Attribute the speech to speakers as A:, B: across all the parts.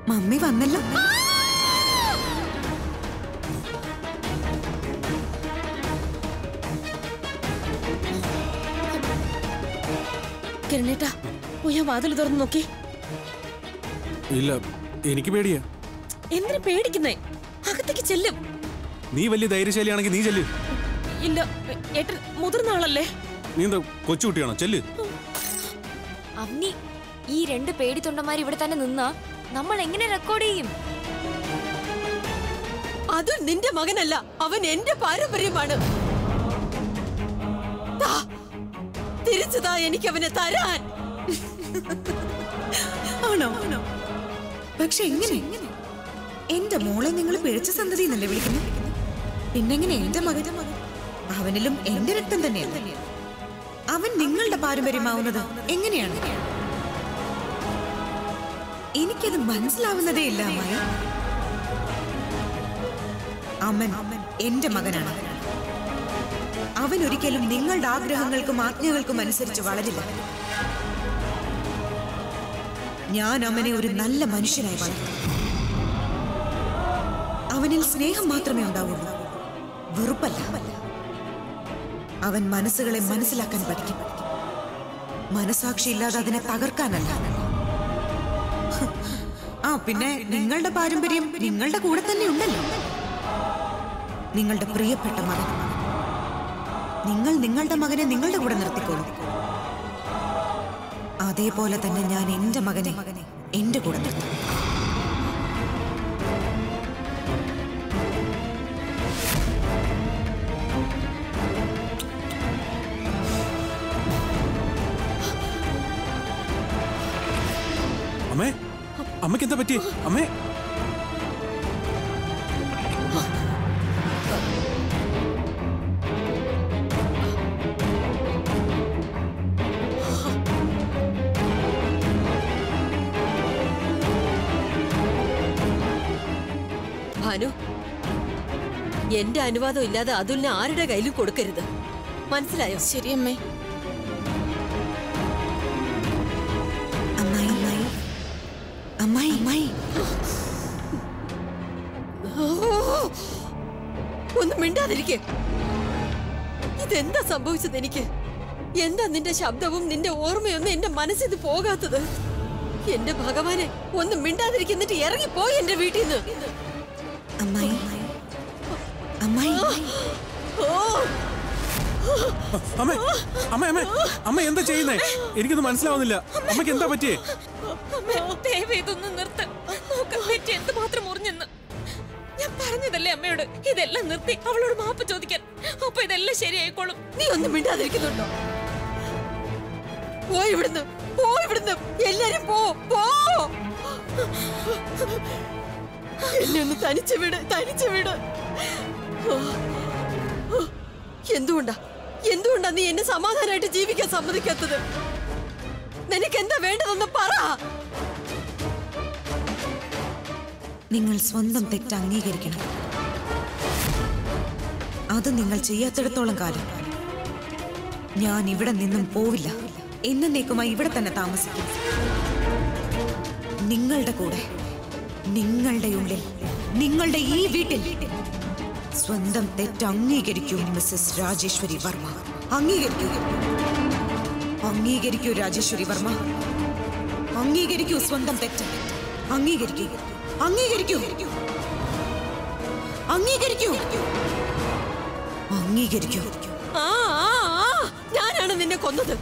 A: Mummy വന്നല്ലോ
B: കിരണേട്ടാ പോയി ആ വാതിൽ തുറന്നു നോക്കി
C: ഇല്ല എനിക്ക് പേടിയാ
B: എന്തിനു പേടിക്കുന്നേ അകത്തേക്ക് ചെല്ലും
C: നീ വലിയ ധൈര്യശാലിയാണെങ്കിൽ നീ ചെല്ല്
B: ഇല്ല ഏട്ടൻ മുതിർന്ന ആളല്ലേ
C: നീ എന്താ കൊച്ചുകുട്ടിയാണോ ചെല്ല്
D: അവനി ഈ രണ്ട് പേടിത്തൊണ്ടന്മാർ ഇവിടെ തന്നെ നിന്നാ നമ്മൾ എങ്ങനെ റെക്കോർഡ് ചെയ്യും
B: അത് നിന്റെ മകനല്ല അവൻ എന്റെ പാരമ്പര്യമാണ് ദാ, തിരിച്ചുതാ എനിക്ക് അവനെ തരാൻ
A: ആണോ പക്ഷെ എങ്ങനെ എന്റെ മോളെ നിങ്ങൾ പിഴച്ച സന്തതി എന്നല്ലേ വിളിക്കുന്നത് പിന്നെങ്ങനെ എന്റെ മകൻ അവനിലും എന്റെ രക്തം തന്നെയല്ലേ അവൻ നിങ്ങളുടെ പാരമ്പര്യമാവുന്നത് എങ്ങനെയാണ് എനിക്കത് മനസ്സിലാവുന്നതേ ഇല്ല അമ്മായി അമ്മൻ എന്റെ മകനാണ് അവൻ ഒരിക്കലും നിങ്ങളുടെ ആഗ്രഹങ്ങൾക്കും ആജ്ഞകൾക്കും അനുസരിച്ച് വളരില്ല ഞാൻ അവനെ ഒരു നല്ല മനുഷ്യനായി വളർത്തും അവനിൽ സ്നേഹം മാത്രമേ ഉണ്ടാവുള്ളൂ വെറുപ്പല്ല അവൻ മനസ്സുകളെ മനസ്സിലാക്കാൻ പഠിക്കും മനസാക്ഷിയില്ലാതെ അതിനെ തകർക്കാനല്ല ആ പിന്നെ നിങ്ങളുടെ പാരമ്പര്യം നിങ്ങളുടെ കൂടെ തന്നെ ഉണ്ടല്ലോ നിങ്ങളുടെ പ്രിയപ്പെട്ട മകൻ നിങ്ങൾ നിങ്ങളുടെ മകനെ നിങ്ങളുടെ കൂടെ നിർത്തിക്കോളൂ അതേപോലെ തന്നെ ഞാൻ എന്റെ മകനെ എന്റെ കൂടെ നിർത്തും
C: അമ്മേ അമ്മയ്ക്ക് എന്താ പറ്റിയേ അമ്മേ
B: ഭാനു എന്റെ അനുവാദം ഇല്ലാതെ അതുലിനെ ആരുടെ കയ്യിലും കൊടുക്കരുത് മനസ്സിലായോ ശരി അമ്മേ
A: അമ്മായി അമ്മായി അമ്മായി അമ്മായി
B: ഒന്ന് മിണ്ടാതിരിക്കെ ഇതെന്താ സംഭവിച്ചത് എനിക്ക് എന്താ നിന്റെ ശബ്ദവും നിന്റെ ഓർമ്മയൊന്നും എന്റെ മനസ്സിൽ പോകാത്തത് എന്റെ ഭഗവാനെ ഒന്ന് മിണ്ടാതിരിക്കുന്നിട്ട് ഇറങ്ങിപ്പോയി എന്റെ വീട്ടിൽ നിന്ന്
A: അമ്മായി അമ്മായി
B: ഓ
C: അമ്മേ അമ്മേ അമ്മേ അമ്മ എന്താ ചെയ്യുന്നേ എനിക്കൊന്നും മനസ്സിലാവുന്നില്ല അമ്മയ്ക്ക് എന്താ പറ്റിയേ
E: ദയവ് ഇതൊന്ന് നിർത്ത് നോക്കാൻ പറ്റി എന്തുമാത്രം മുറിഞ്ഞെന്ന് ഞാൻ പറഞ്ഞതല്ലേ അമ്മയോട് ഇതെല്ലാം നിർത്തി അവളോട് മാപ്പ് ചോദിക്കാൻ അപ്പൊ ഇതെല്ലാം ശരിയായിക്കോളും
B: നീ ഒന്നും മിണ്ടാതിരിക്കുന്നുണ്ടോ പോ ഇവിടുന്ന് പോ ഇവിടുന്ന് എല്ലാരും പോ പോ എന്നെ ഒന്ന് തനിച്ചു വിട് തനിച്ചു വിട് എന്തുകൊണ്ടാ എന്തുകൊണ്ടാ നീ എന്നെ സമാധാനമായിട്ട് ജീവിക്കാൻ സമ്മതിക്കാത്തത് നിനക്ക് എന്താ വേണ്ടതെന്ന് പറ
A: നിങ്ങൾ സ്വന്തം തെറ്റ് അംഗീകരിക്കണം അത് നിങ്ങൾ ചെയ്യാത്തിടത്തോളം കാലം ഞാൻ ഇവിടെ നിന്നും പോവില്ല എന്നേക്കുമായി ഇവിടെ തന്നെ താമസിക്കും നിങ്ങളുടെ കൂടെ നിങ്ങളുടെ ഉള്ളിൽ നിങ്ങളുടെ ഈ വീട്ടിൽ സ്വന്തം തെറ്റ് അംഗീകരിക്കൂ മിസ്സസ് രാജേശ്വരി വർമ്മ അംഗീകരിക്കൂ അംഗീകരിക്കൂ രാജേശ്വരി വർമ്മ അംഗീകരിക്കൂ സ്വന്തം തെറ്റ് അംഗീകരിക്കൂ അംഗീകരിക്കൂ അംഗീകരിക്കൂ അംഗീകരിക്കൂ
B: ആ ആ, ആ, ഞാനാണ് നിന്നെ കൊന്നത്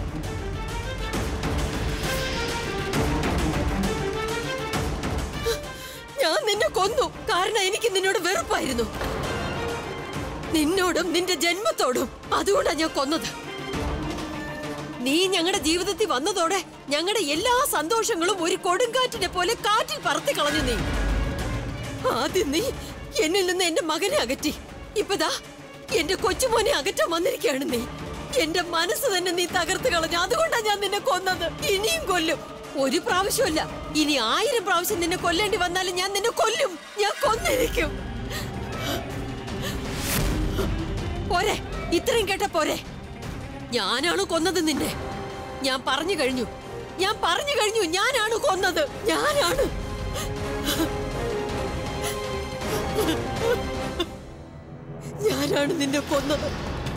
B: ഞാൻ നിന്നെ കൊന്നു കാരണം എനിക്ക് നിന്നോട് വെറുപ്പായിരുന്നു നിന്നോടും നിന്റെ ജന്മത്തോടും അതുകൊണ്ടാ ഞാൻ കൊന്നത് നീ ഞങ്ങളുടെ ജീവിതത്തിൽ വന്നതോടെ ഞങ്ങളുടെ എല്ലാ സന്തോഷങ്ങളും ഒരു കൊടുങ്കാറ്റിനെ പോലെ കാറ്റിൽ പറത്തി കളഞ്ഞു നീ ആദ്യം നീ എന്നിൽ നിന്ന് എന്റെ മകനെ അകറ്റി ഇപ്പതാ എന്റെ കൊച്ചുമോനെ അകറ്റാൻ വന്നിരിക്കുകയാണ് നീ എന്റെ മനസ്സ് തന്നെ നീ തകർത്ത് കളഞ്ഞു അതുകൊണ്ടാ ഞാൻ നിന്നെ കൊന്നത് ഇനിയും കൊല്ലും ഒരു പ്രാവശ്യമല്ല ഇനി ആയിരം പ്രാവശ്യം നിന്നെ കൊല്ലേണ്ടി വന്നാലും ഞാൻ നിന്നെ കൊല്ലും ഞാൻ കൊന്നിരിക്കും പോരെ ഇത്രയും കേട്ട പോരെ ഞാനാണ് കൊന്നത് നിന്നെ ഞാൻ പറഞ്ഞു കഴിഞ്ഞു ഞാൻ പറഞ്ഞു കഴിഞ്ഞു ഞാനാണ് കൊന്നത് ഞാനാണ് ഞാനാണ് നിന്നെ കൊന്നത്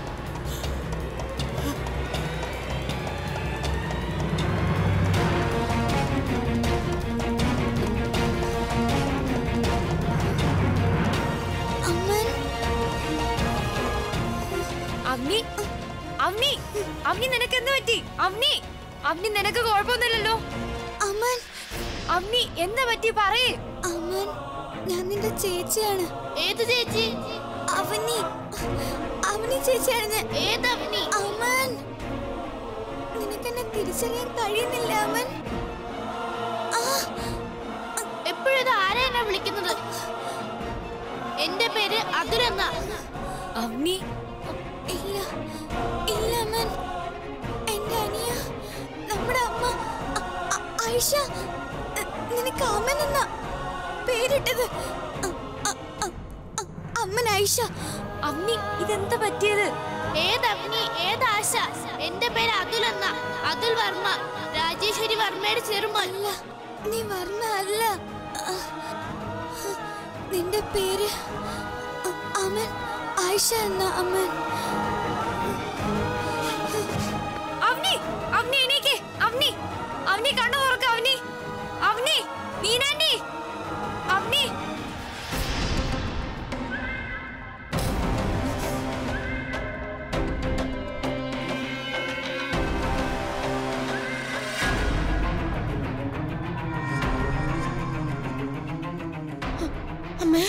D: അവനി അവനി അവനി നിനക്ക് എന്ത് പറ്റി അവനി അവനി നിനക്ക് കുഴപ്പമൊന്നുമില്ലല്ലോ
F: അമ്മൻ
D: അവനി എന്താ പറ്റി പറയേ
F: അമ്മൻ ഞാൻ നിന്റെ ചേച്ചിയാണ് ഏത് ചേച്ചി അവനി അവനി ചേച്ചിയാണ് ഞാൻ ഏത് അവനി അമ്മൻ നിനക്കെന്നെ തിരിച്ചറിയാൻ കഴിയുന്നില്ല അമ്മൻ എപ്പോഴും ആരാ എന്നെ വിളിക്കുന്നത് എന്റെ പേര് അതുരെന്ന
D: അവനി
F: ഇല്ല ഇല്ല അമ്മൻ എന്റെ അനിയ നമ്മുടെ അമ്മ അ- അ- ആയിഷ ന- നിനക്ക് അമ്മൻ എന്നാ പേരിട്ടത് അ- അ- അ- അ- അമ്മൻ ആയിഷ
D: അവനി ഇതെന്താ പറ്റിയത്
F: ഏതവനി ഏതാശ എന്റെ പേര് അതുൽ എന്ന അതുൽ വർമ്മ രാജേശ്വരി വർമ്മയുടെ ചെറുമല്ല നീ വർമ്മ അല്ല നിന്റെ പേര് അ- അമൻ ആയിഷ എന്ന അമ്മൻ
D: അവനി അവനി എണീക്ക് അവനി അവനി കണ്ണു തുറക്ക അവനി അവനി മീനാൻഡി അവനി
B: അമ്മേ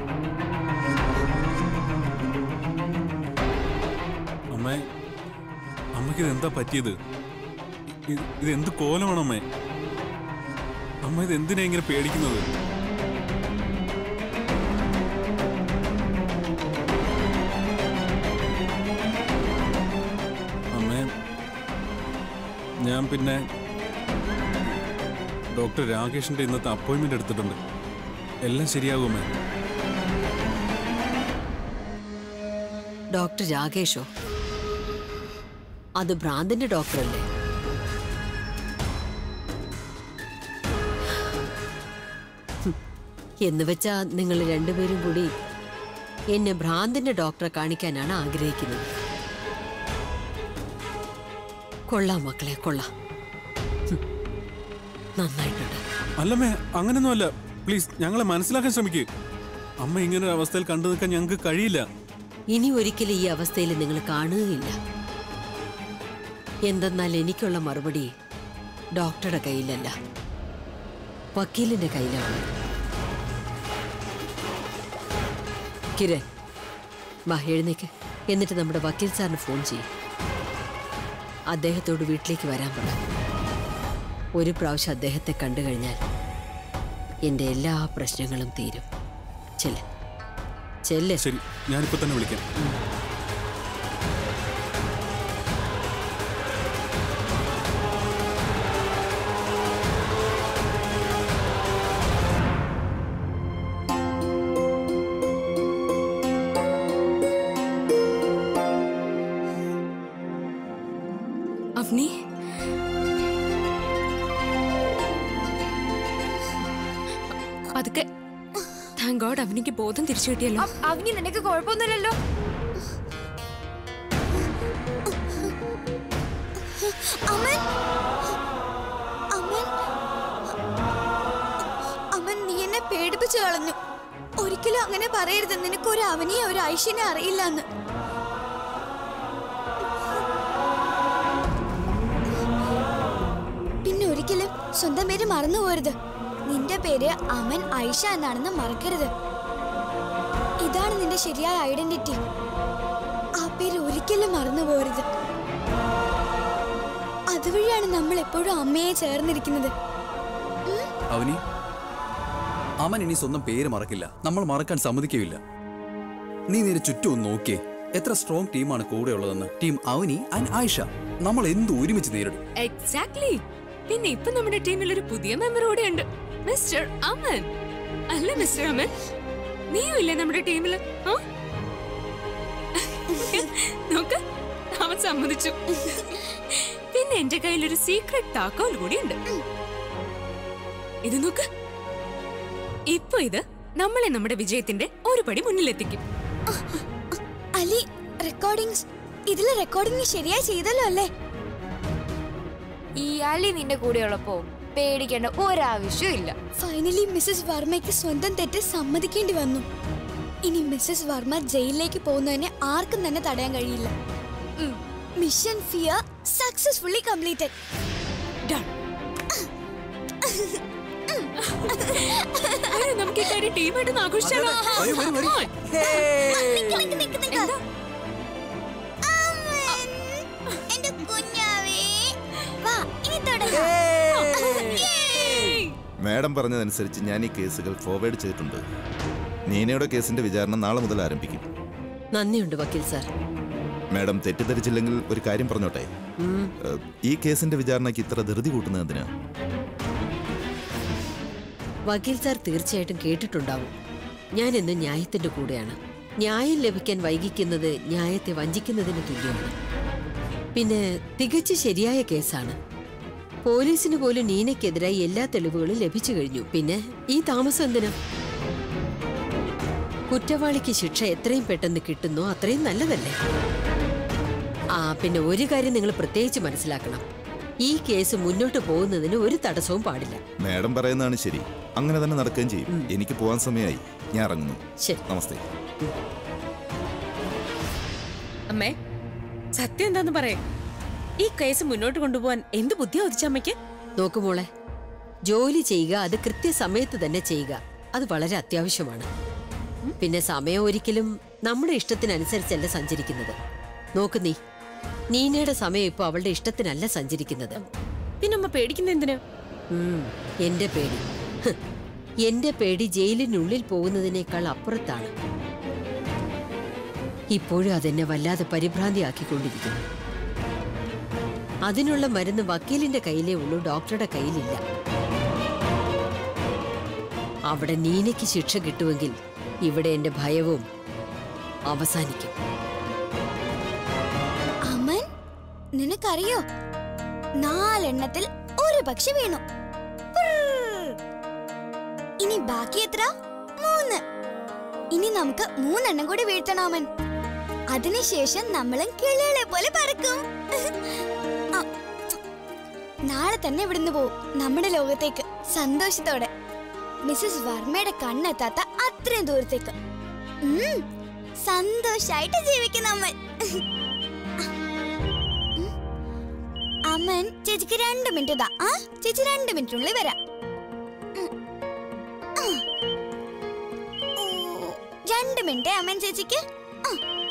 C: അമ്മേ അമ്മയ്ക്ക് ഇത് എന്താ പറ്റിയത് ഇത് ഇത് എന്ത് കോലമാണ് അമ്മേ അമ്മ ഇത് എന്തിനാ ഇങ്ങനെ പേടിക്കുന്നത് അമ്മേ ഞാൻ പിന്നെ ഡോക്ടർ രാകേഷിന്റെ ഇന്നത്തെ അപ്പോയിന്റ്മെന്റ് എടുത്തിട്ടുണ്ട് എല്ലാം ശരിയാകും അമ്മേ
B: ഡോക്ടർ രാകേഷോ അത് ഭ്രാന്തിന്റെ ഡോക്ടറല്ലേ ഹും, എന്ന് വെച്ചാ നിങ്ങൾ രണ്ടുപേരും കൂടി എന്നെ ഭ്രാന്തിന്റെ ഡോക്ടറെ കാണിക്കാനാണ് ആഗ്രഹിക്കുന്നത് കൊള്ളാം മക്കളെ കൊള്ളാം ഹും, നന്നായിട്ടുണ്ട്
C: അല്ലമ്മേ അങ്ങനൊന്നുമല്ല പ്ലീസ് ഞങ്ങളെ മനസ്സിലാക്കാൻ ശ്രമിക്കേ അമ്മ ഇങ്ങനെ ഒരു അവസ്ഥയിൽ കണ്ടു നിൽക്കാൻ ഞങ്ങൾക്ക് കഴിയില്ല
B: ഇനി ഒരിക്കലും ഈ അവസ്ഥയിൽ നിങ്ങൾ കാണുകയില്ല എന്തെന്നാൽ എനിക്കുള്ള മറുപടി ഡോക്ടറുടെ കയ്യിലല്ല വക്കീലിന്റെ കയ്യിലാണ് കിരൺ വാ എഴുന്നേക്ക് എന്നിട്ട് നമ്മുടെ വക്കീൽ സാറിന് ഫോൺ ചെയ്യും അദ്ദേഹത്തോട് വീട്ടിലേക്ക് വരാൻ പറ ഒരു പ്രാവശ്യം അദ്ദേഹത്തെ കണ്ടു കഴിഞ്ഞാൽ എൻ്റെ എല്ലാ പ്രശ്നങ്ങളും തീരും ചെല്ല് ചെല്ല്
C: ശരി ഞാനിപ്പോ തന്നെ വിളിക്കാം
D: അവനി
E: പതുക്കെ താങ്ക് ഗോഡ് അവനിക്ക് ബോധം തിരിച്ചു കിട്ടിയല്ലോ
D: അവനി നിനക്ക് കുഴപ്പമൊന്നുമില്ലല്ലോ
F: അമൻ അമൻ അമൻ നീ എന്നെ പേടിപ്പിച്ചു കളഞ്ഞു ഒരിക്കലും അങ്ങനെ പറയരുത് നിനക്ക് ഒരു അവനെയും ഒരു ഐശ്വനെ അറിയില്ല എന്ന് പിന്നെ ഒരിക്കലും സ്വന്തം പേര് മറന്നു പോരുത് നിന്റെ പേര് അമൻ ഐഷ എന്നാണെന്ന് മറക്കരുത് ഇതാണ് നിന്റെ ശരിയായ ഐഡന്റിറ്റി ആ പേര് ഒരിക്കലും മറന്നു പോരുത് അതുവഴിയാണ് നമ്മൾ എപ്പോഴും അമ്മയെ ചേർന്നിരിക്കുന്നത്
G: അവനി അമൻ ഇനി സ്വന്തം പേര് മറക്കില്ല നമ്മൾ മറക്കാൻ സമ്മതിക്കുകയില്ല നീ നിന്റെ ചുറ്റും ഒന്ന് നോക്കിയേ എത്ര സ്ട്രോങ് ടീമാണ് കൂടെയുള്ളതെന്ന് ടീം അവനി ആൻഡ് ആയിഷ നമ്മൾ എന്ത് ഒരുമിച്ച് നേരിടും
E: എക്സാക്ട്ലി പിന്നെ ഇപ്പൊ നമ്മുടെ ടീമിൽ ഒരു പുതിയ മെമ്പർ കൂടെ ഉണ്ട് മിസ്റ്റർ അമൻ അല്ല മിസ്റ്റർ അമൻ നീയും ഇല്ലേ നമ്മുടെ ടീമിൽ നോക്ക് അവൻ സമ്മതിച്ചു പിന്നെ എന്റെ കയ്യിൽ ഒരു സീക്രട്ട് താക്കോൽ കൂടി ഉണ്ട് ഇത് നോക്ക് ഇപ്പൊ ഇത് നമ്മളെ നമ്മുടെ വിജയത്തിന്റെ ഒരു പടി മുന്നിലെത്തിക്കും
F: അലി റെക്കോർഡിങ്സ് ഇതില് റെക്കോർഡിംഗ് ശരിയായി ചെയ്തല്ലോ അല്ലേ
D: ഈ അലി നിന്റെ കൂടെ ഉള്ളപ്പോ പേടിക്കേണ്ട ഒരാവശ്യവും ഇല്ല
F: ഫൈനലി മിസ്സസ് വർമ്മയ്ക്ക് സ്വന്തം തെറ്റ് സമ്മതിക്കേണ്ടി വന്നു ഇനി മിസ്സസ് വർമ്മ ജയിലിലേക്ക് പോകുന്നതിനെ ആർക്കും തന്നെ തടയാൻ കഴിയില്ല മിഷൻ ഫിയർ സക്സസ്ഫുള്ളി കംപ്ലീറ്റഡ്
E: നമുക്ക് ഈ കാര്യം ടീമായിട്ട് ആഘോഷിച്ചാലോ
G: വരൂ, വരൂ, വരൂ. ഹേയ്.
F: എന്റെ കുഞ്ഞാവേ വാ ഇനി തുടങ്ങാം
H: മാഡം പറഞ്ഞതനുസരിച്ച് ഞാൻ ഈ കേസുകൾ ഫോർവേഡ് ചെയ്തിട്ടുണ്ട് നീനയുടെ കേസിന്റെ വിചാരണ നാളെ മുതൽ ആരംഭിക്കും
B: നന്ദിയുണ്ട് വക്കീൽ സാർ
H: മാഡം തെറ്റിദ്ധരിച്ചില്ലെങ്കിൽ ഒരു കാര്യം പറഞ്ഞോട്ടെ ഏഹ്, ഈ കേസിന്റെ വിചാരണയ്ക്ക് ഇത്ര ധൃതി കൂട്ടുന്നത് എന്തിനാ
B: വക്കീൽ സാർ തീർച്ചയായിട്ടും കേട്ടിട്ടുണ്ടാവും ഞാൻ ഇന്ന് ന്യായത്തിന്റെ കൂടെയാണ് ന്യായം ലഭിക്കാൻ വൈകിക്കുന്നത് ന്യായത്തെ വഞ്ചിക്കുന്നതിന് തുല്യമാണ് പിന്നെ തികച്ചു ശരിയായ കേസാണ് പോലീസിന് പോലും നീനയ്ക്കെതിരായി എല്ലാ തെളിവുകളും ലഭിച്ചു കഴിഞ്ഞു പിന്നെ ഈ താമസം എന്തിനാ കുറ്റവാളിക്ക് ശിക്ഷ എത്രയും പെട്ടെന്ന് കിട്ടുന്നോ അത്രയും നല്ലതല്ലേ ആ പിന്നെ ഒരു കാര്യം നിങ്ങൾ പ്രത്യേകിച്ച് മനസ്സിലാക്കണം ഈ കേസ് മുന്നോട്ട് പോകുന്നതിന് ഒരു തടസ്സവും പാടില്ല
H: മാഡം പറയുന്നതാണ് ശരി അങ്ങനെ തന്നെ നടക്കുകയും ചെയ്യും എനിക്ക് പോകാൻ സമയമായി ഞാൻ ഇറങ്ങുന്നു
B: ശരി
H: നമസ്തേ
E: അമ്മേ സത്യം എന്താന്ന് പറയേ ഈ കേസ് മുന്നോട്ട് കൊണ്ടുപോകാൻ എന്ത് ബുദ്ധി ഒതിച്ചമ്മയ്ക്ക്
B: നോക്കു മോളെ ജോലി ചെയ്യുക അത് കൃത്യസമയത്ത് തന്നെ ചെയ്യുക അത് വളരെ അത്യാവശ്യമാണ് പിന്നെ സമയം ഒരിക്കലും നമ്മുടെ ഇഷ്ടത്തിനനുസരിച്ചല്ല സഞ്ചരിക്കുന്നത് നോക്ക് നീ നീനയുടെ സമയം ഇപ്പോൾ അവളുടെ ഇഷ്ടത്തിനല്ല സഞ്ചരിക്കുന്നത്
E: പിന്നെ അമ്മ പേടിക്കുന്ന എന്തിനാ
B: ഉം, എന്റെ പേടി ഹ്, എന്റെ പേടി ജയിലിനുള്ളിൽ പോകുന്നതിനേക്കാൾ അപ്പുറത്താണ് ഇപ്പോഴും അതെന്നെ വല്ലാതെ പരിഭ്രാന്തിയാക്കിക്കൊണ്ടിരിക്കുന്നു അതിനുള്ള മരുന്ന് വക്കീലിന്റെ കയ്യിലേ ഉള്ളൂ ഡോക്ടറുടെ കയ്യിലില്ല അവിടെ നീനയ്ക്ക് ശിക്ഷ കിട്ടുമെങ്കിൽ ഇവിടെ എന്റെ ഭയവും അവസാനിക്കും
F: അമൻ നിനക്കറിയോ നാലെണ്ണത്തിൽ ഒരു പക്ഷി വീണു പ്രിർ. ഇനി ബാക്കി എത്ര മൂന്ന് ഇനി നമുക്ക് മൂന്നെണ്ണം കൂടി വീഴ്ത്തണം അമൻ അതിനുശേഷം നമ്മളും കിളികളെ പോലെ പറക്കും ആ, നാളെ തന്നെ ഇവിടുന്ന് പോവും നമ്മുടെ ലോകത്തേക്ക് സന്തോഷത്തോടെ മിസ്സസ് വർമ്മയുടെ കണ്ണെത്താത്ത അത്രയും ദൂരത്തേക്ക് ഉം, സന്തോഷായിട്ട് ജീവിക്കും നമ്മൾ അമ്മൻ ചേച്ചിക്ക് രണ്ട് മിനിറ്റ് ഇതാ ആ ചേച്ചി രണ്ട് മിനിറ്റിനുള്ളിൽ വരാം ഉം. ആ. ഓ, രണ്ട് മിനിറ്റ് അമ്മൻ ചേച്ചിക്ക് ആ.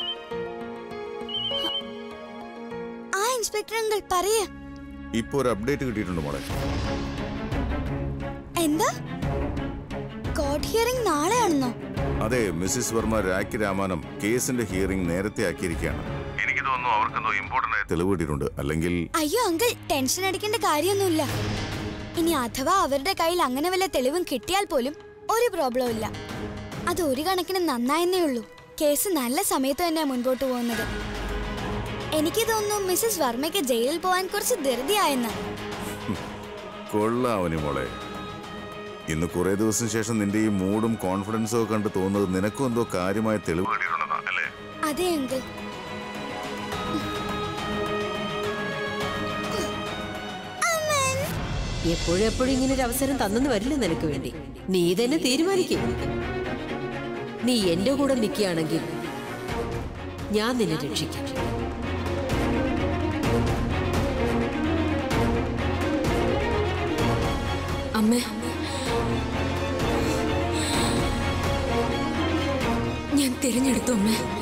F: ആ ഇൻസ്പെക്ടർ അങ്കിൾ പറയ
H: ഇപ്പൊ ഒരു അപ്ഡേറ്റ് കിട്ടിയിട്ടുണ്ട് മോളെ
F: എന്താ കോർട്ട് ഹിയറിംഗ് നാളെയാണെന്നോ
I: അതെ മിസ്സിസ് വർമ്മ രാഖി രാമാനം കേസിന്റെ ഹിയറിംഗ് നേരത്തെ ആക്കിയിരിക്കുകയാണ് എനിക്ക് തോന്നുന്നു അവർക്കെന്തോ ഇമ്പോർട്ടന്റ് ആയ തെളിവ് കിട്ടിയിട്ടുണ്ട് അല്ലെങ്കിൽ
F: അയ്യോ അങ്കിൾ ടെൻഷൻ അടിക്കേണ്ട കാര്യമൊന്നുമില്ല ഇനി അഥവാ അവരുടെ കയ്യിൽ അങ്ങനെ വല്ല തെളിവും കിട്ടിയാൽ പോലും ഒരു പ്രോബ്ലം ഇല്ല അത് ഒരു കണക്കിന് നന്നായെന്നേ ഉള്ളൂ കേസ് നല്ല സമയത്ത് തന്നെയാ മുൻപോട്ട് പോകുന്നത് എനിക്ക് തോന്നുന്നു മിസ്സസ് വർമ്മയ്ക്ക് ജയിലിൽ പോകാൻ കുറച്ച് ധൃതിയായെന്ന്
I: കൊള്ളാവനി മോളെ ഇന്ന് കുറെ ദിവസം ശേഷം നിന്റെ ഈ മൂഡും കോൺഫിഡൻസും ഒക്കെ കണ്ട് തോന്നുന്നത് നിനക്കും എന്തോ കാര്യമായ തെളിവ് കിട്ടിയിട്ടുണ്ടെന്നാ അല്ലേ
F: അതെ അങ്കിൾ
B: എപ്പോഴും എപ്പോഴും ഇങ്ങനെ ഒരു അവസരം തന്നെന്ന് വരില്ല നിനക്ക് വേണ്ടി നീ തന്നെ തീരുമാനിക്കും നീ എന്റെ കൂടെ നിൽക്കുകയാണെങ്കിൽ ഞാൻ നിന്നെ രക്ഷിക്കാം
E: അമ്മേ ഞാൻ തിരഞ്ഞെടുത്തു അമ്മേ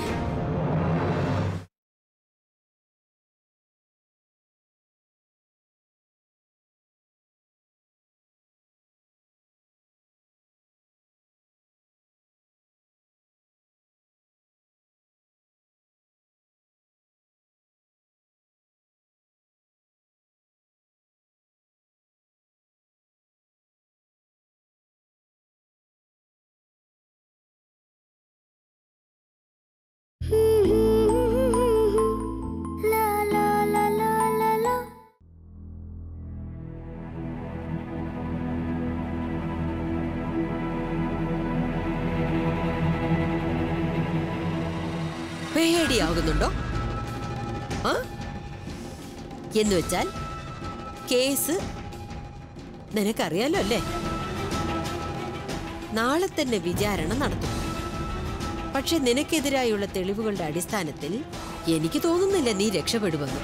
B: പേടിയാകുന്നുണ്ടോ ആ എന്ന് വെച്ചാൽ കേസ് നിനക്കറിയാലോ അല്ലേ നാളെ തന്നെ വിചാരണ നടത്തും പക്ഷെ നിനക്കെതിരായുള്ള തെളിവുകളുടെ അടിസ്ഥാനത്തിൽ എനിക്ക് തോന്നുന്നില്ല നീ രക്ഷപ്പെടുമെന്ന്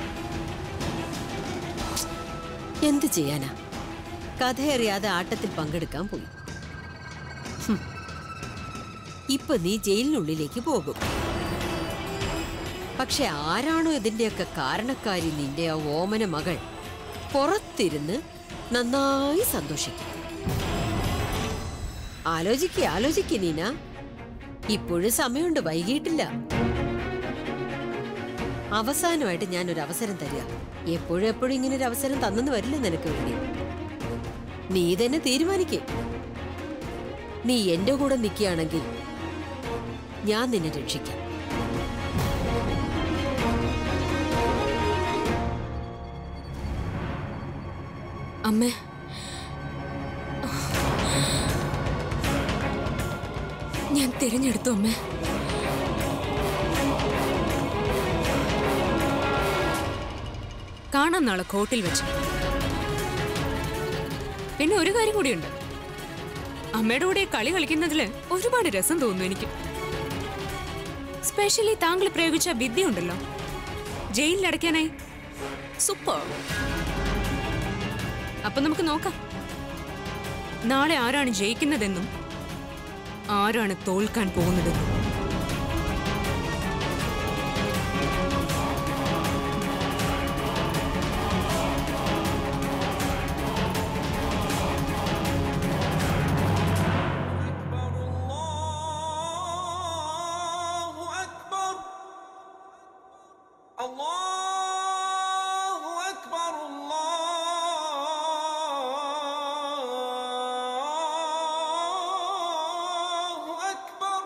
B: എന്ത് ചെയ്യാനാ കഥയറിയാതെ ആട്ടത്തിൽ പങ്കെടുക്കാൻ പോയി ഹും. ഇപ്പൊ നീ ജയിലിനുള്ളിലേക്ക് പോകും പക്ഷെ ആരാണോ ഇതിന്റെയൊക്കെ കാരണക്കാരി നിന്റെ ആ ഓമന മകൾ പുറത്തിരുന്ന് നന്നായി സന്തോഷിക്കും ആലോചിക്ക ആലോചിക്ക നീന ഇപ്പോഴും സമയമുണ്ട് വൈകിട്ടില്ല അവസാനമായിട്ട് ഞാൻ ഒരു അവസരം തരിക എപ്പോഴും എപ്പോഴും ഇങ്ങനെ ഒരു അവസരം തന്നെന്ന് വരില്ല നിനക്ക് വേണ്ടി നീ തന്നെ തീരുമാനിക്കേ നീ എന്റെ കൂടെ നിൽക്കുകയാണെങ്കിൽ ഞാൻ നിന്നെ രക്ഷിക്കാം
D: അമ്മേ ഞാൻ തിരഞ്ഞെടുത്തു അമ്മേ കാണാം നാളെ കോർട്ടിൽ വെച്ച് പിന്നെ ഒരു കാര്യം കൂടിയുണ്ട് അമ്മയുടെ കൂടെ കളി കളിക്കുന്നതിൽ ഒരുപാട് രസം തോന്നുന്നു എനിക്ക് സ്പെഷ്യലി താങ്കൾ പ്രയോഗിച്ച വിദ്യ ഉണ്ടല്ലോ ജയിലിലടയ്ക്കാനായി സൂപ്പർ അപ്പൊ നമുക്ക് നോക്കാം നാളെ ആരാണ് ജയിക്കുന്നതെന്നും ആരാണ് തോൽക്കാൻ പോകുന്നതെന്നും
J: الله أكبر الله أكبر الله أكبر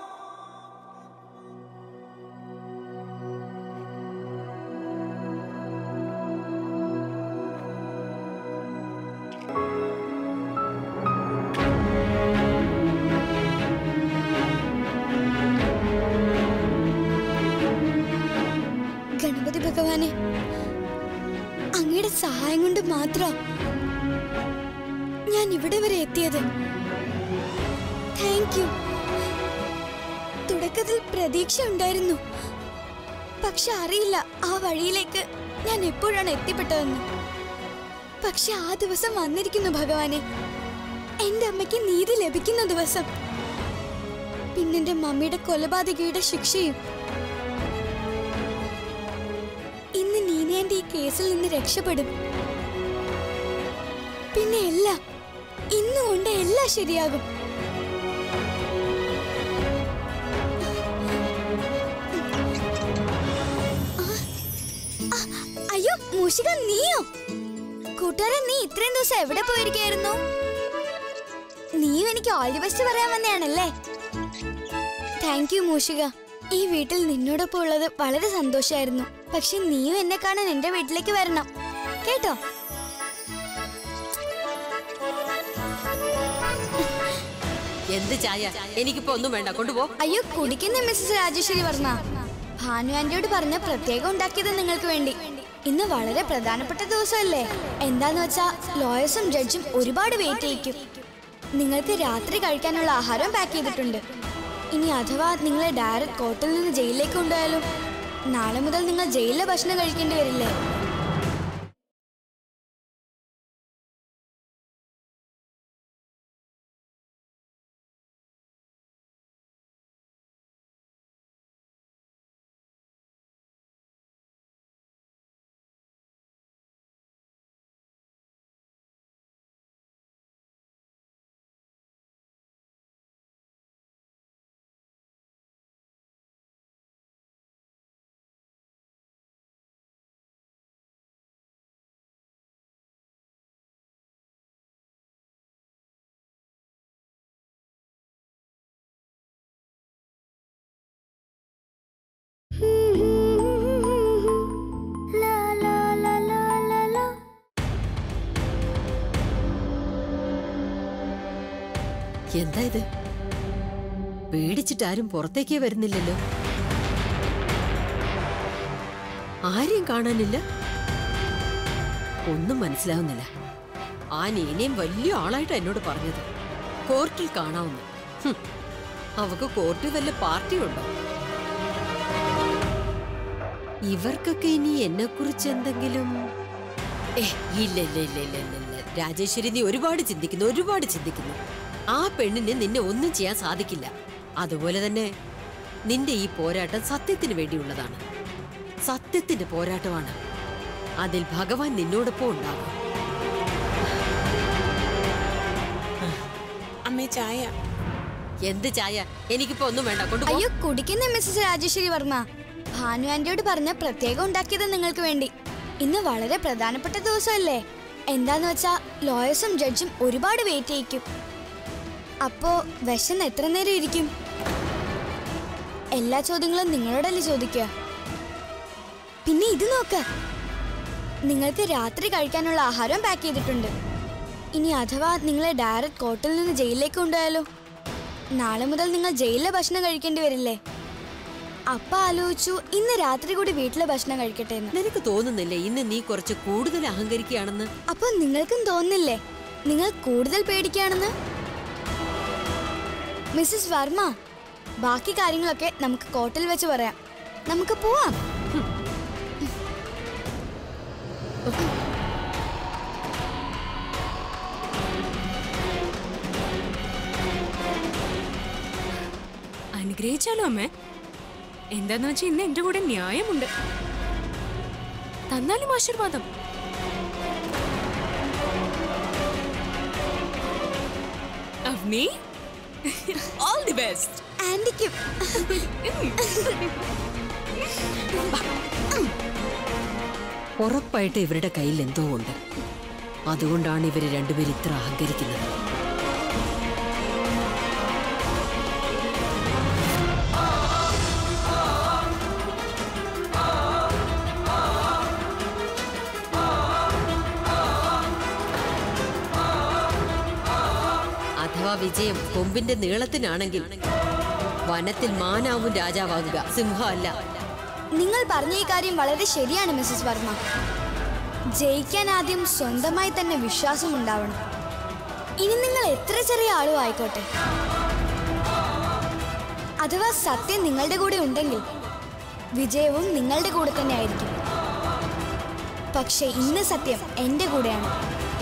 F: ഗണപതി ഭഗവാനെ അങ്ങയുടെ സഹായം കൊണ്ട് മാത്രം ഞാൻ ഇവിടെ വരെ എത്തിയത് താങ്ക് യു തുടക്കത്തിൽ പ്രതീക്ഷ ഉണ്ടായിരുന്നു പക്ഷെ അറിയില്ല ആ വഴിയിലേക്ക് ഞാൻ എപ്പോഴാണ് എത്തിപ്പെട്ടതെന്ന് പക്ഷെ ആ ദിവസം വന്നിരിക്കുന്നു ഭഗവാനെ എന്റെ അമ്മയ്ക്ക് നീതി ലഭിക്കുന്ന ദിവസം പിന്നെന്റെ മമ്മിയുടെ കൊലപാതകയുടെ ശിക്ഷയും ഇന്ന് നീനേന്റെ ഈ കേസിൽ നിന്ന് രക്ഷപ്പെടും പിന്നെ എല്ലാം ഇന്നുകൊണ്ട് എല്ലാം ശരിയാകും ആ, ആ, അയ്യോ മൂഷിക നീയോ കൂട്ടുകാരൻ നീ ഇത്രയും ദിവസം എവിടെ പോയിരിക്കായിരുന്നു നീയും എനിക്ക് ഓൾ ദി ബെസ്റ്റ് പറയാൻ വന്നെയാണല്ലേ താങ്ക് യു മൂഷിക ഈ വീട്ടിൽ നിന്നോടൊപ്പം ഉള്ളത് വളരെ സന്തോഷമായിരുന്നു പക്ഷെ നീയും എന്നെ കാണാൻ എന്റെ വീട്ടിലേക്ക് വരണം കേട്ടോ
B: എന്ത് ചായ എനിക്കിപ്പോ ഒന്നും വേണ്ട കൊണ്ടുപോ
F: അയ്യോ കുടിക്കുന്ന മിസ്സസ് രാജേശ്വരി വർമ്മ ഭാനു ആന്റിയോട് പറഞ്ഞ പ്രത്യേകം ഉണ്ടാക്കിയത് നിങ്ങൾക്ക് വേണ്ടി ഇന്ന് വളരെ പ്രധാനപ്പെട്ട ദിവസമല്ലേ എന്താന്ന് വെച്ചാ ലോയേഴ്സും ജഡ്ജും ഒരുപാട് വെയിറ്റ് ചെയ്യിക്കും നിങ്ങൾക്ക് രാത്രി കഴിക്കാനുള്ള ആഹാരം പാക്ക് ചെയ്തിട്ടുണ്ട് ഇനി അഥവാ നിങ്ങളെ ഡയറക്റ്റ് കോർട്ടിൽ നിന്ന് ജയിലിലേക്ക് കൊണ്ടുപോയാലും നാളെ മുതൽ നിങ്ങൾ ജയിലിലെ ഭക്ഷണം കഴിക്കേണ്ടി വരില്ലേ
B: എന്താ ഇത് പേടിച്ചിട്ട് ആരും പുറത്തേക്കേ വരുന്നില്ലല്ലോ ആരെയും കാണാനില്ല ഒന്നും മനസ്സിലാവുന്നില്ല ആ നീനയും വലിയ ആളായിട്ട് എന്നോട് പറഞ്ഞത് കോർട്ടിൽ കാണാവുന്നു ഹും, അവക്ക് കോർട്ടിൽ വല്ല പാർട്ടിയുണ്ടോ ഇവർക്കൊക്കെ ഇനി എന്നെ കുറിച്ച് എന്തെങ്കിലും ഏ ഇല്ല ഇല്ല ഇല്ല ഇല്ല ഇല്ല ഇല്ല രാജേശ്വരി നീ ഒരുപാട് ചിന്തിക്കുന്നു ഒരുപാട് ചിന്തിക്കുന്നു ആ പെണ്ണിന് നിന്നെ ഒന്നും ചെയ്യാൻ സാധിക്കില്ല അതുപോലെ തന്നെ നിന്റെ ഈ പോരാട്ടം സത്യത്തിന് വേണ്ടിയുള്ളതാണ് സത്യത്തിന്റെ പോരാട്ടമാണ് അതിൽ ഭഗവാൻ നിന്നോടൊപ്പം ഉണ്ടാകും
E: അമ്മേ ചായ
B: എന്ത് ചായ എനിക്കിപ്പോ ഒന്നും വേണ്ട കൊണ്ടുപോ
F: അയ്യോ കുടിക്കുന്ന മിസ്സസ് രാജേശ്വരി വർമ്മ ഭാനു ആന്റിയോട് പറഞ്ഞ പ്രത്യേകം ഉണ്ടാക്കിയത് നിങ്ങൾക്ക് വേണ്ടി ഇന്ന് വളരെ പ്രധാനപ്പെട്ട ദിവസമല്ലേ എന്താന്ന് വെച്ചാ ലോയേഴ്സും ജഡ്ജും ഒരുപാട് വെയിറ്റ് ചെയ്യിക്കും അപ്പോ വിശന്ന് എത്ര നേരം ഇരിക്കും എല്ലാ ചോദ്യങ്ങളും നിങ്ങളോടല്ലേ ചോദിക്കുക പിന്നെ ഇത് നോക്ക് നിങ്ങൾക്ക് രാത്രി കഴിക്കാനുള്ള ആഹാരം പാക്ക് ചെയ്തിട്ടുണ്ട് ഇനി അഥവാ നിങ്ങളെ ഡയറക്റ്റ് കോർട്ടിൽ നിന്ന് ജയിലിലേക്ക് കൊണ്ടുപോയാലോ നാളെ മുതൽ നിങ്ങൾ ജയിലിലെ ഭക്ഷണം കഴിക്കേണ്ടി വരില്ലേ അപ്പ ആലോചിച്ചു ഇന്ന് രാത്രി കൂടി വീട്ടിലെ ഭക്ഷണം കഴിക്കട്ടെ എന്ന്
B: നിനക്ക് തോന്നുന്നില്ലേ ഇന്ന് നീ കുറച്ച് കൂടുതൽ അഹങ്കരിക്കുകയാണെന്ന്
F: അപ്പൊ നിങ്ങൾക്കും തോന്നുന്നില്ലേ നിങ്ങൾ കൂടുതൽ പേടിക്കുകയാണെന്ന് മിസ്സസ് വർമ്മ ബാക്കി കാര്യങ്ങളൊക്കെ നമുക്ക് കോർട്ടിൽ വെച്ച് പറയാം നമുക്ക് പോവാം
E: അനുഗ്രഹിച്ചാലോ അമ്മേ എന്താന്ന് വെച്ചാൽ ഇന്ന് എന്റെ കൂടെ ന്യായമുണ്ട് തന്നാലും ആശീർവാദം അവനി ഓൾ ദി ബെസ്റ്റ്
F: ആന്റിക്കും
B: ഉറപ്പായിട്ട് ഇവരുടെ കയ്യിൽ എന്തോ ഉണ്ട് അതുകൊണ്ടാണ് ഇവര് രണ്ടുപേരും ഇത്ര അഹങ്കരിക്കുന്നത് അഥവാ വിജയം കൊമ്പിന്റെ നീളത്തിനാണെങ്കിൽ വനത്തിൽ മാനാവും രാജാവാകുക സിംഹം അല്ല
F: നിങ്ങൾ പറഞ്ഞ ഈ കാര്യം വളരെ ശരിയാണ് മിസ്സസ് വർമ്മ ജയിക്കാൻ ആദ്യം സ്വന്തമായി തന്നെ വിശ്വാസം ഉണ്ടാവണം ഇനി നിങ്ങൾ എത്ര ചെറിയ ആളും ആയിക്കോട്ടെ അഥവാ സത്യം നിങ്ങളുടെ കൂടെ ഉണ്ടെങ്കിൽ വിജയവും നിങ്ങളുടെ കൂടെ തന്നെ ആയിരിക്കും പക്ഷെ ഇന്ന് സത്യം എന്റെ കൂടെയാണ്